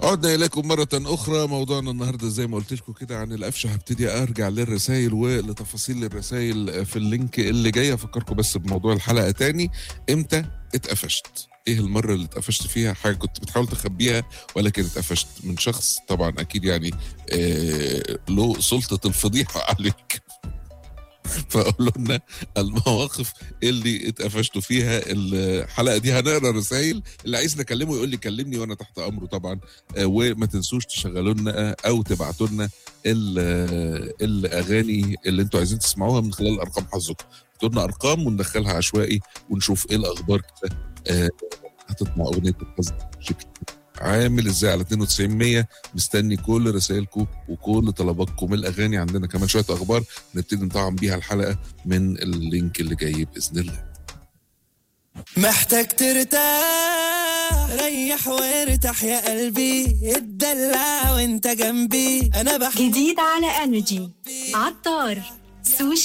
عدنا إليكم مرة أخرى موضوعنا النهاردة زي ما قلت لكم كده عن القفشة هبتدي أرجع للرسائل ولتفاصيل الرسائل في اللينك اللي جاي أفكركم بس بموضوع الحلقة تاني إمتى اتقفشت ايه المرة اللي اتقفشت فيها حاجة كنت بتحاول تخبيها ولكن اتقفشت من شخص طبعا اكيد يعني آه له سلطة الفضيحة عليك فقولوا لنا المواقف اللي اتقفشتوا فيها الحلقه دي هنقرا رسائل اللي عايز نكلمه يقول لي كلمني وانا تحت امره طبعا آه، وما تنسوش تشغلوا لنا او تبعتوا لنا ال- آه، الاغاني اللي انتوا عايزين تسمعوها من خلال ارقام حظكم تقول لنا ارقام وندخلها عشوائي ونشوف ايه الاخبار كده آه، هتطلع اغنيه الحظ شكل عامل ازاي على 92 100 مستني كل رسائلكم وكل طلباتكم الاغاني عندنا كمان شويه اخبار نبتدي نطعم بيها الحلقه من اللينك اللي جاي باذن الله محتاج ترتاح ريح وارتاح يا قلبي اتدلع وانت جنبي انا بحب جديد على انرجي عطار سوشي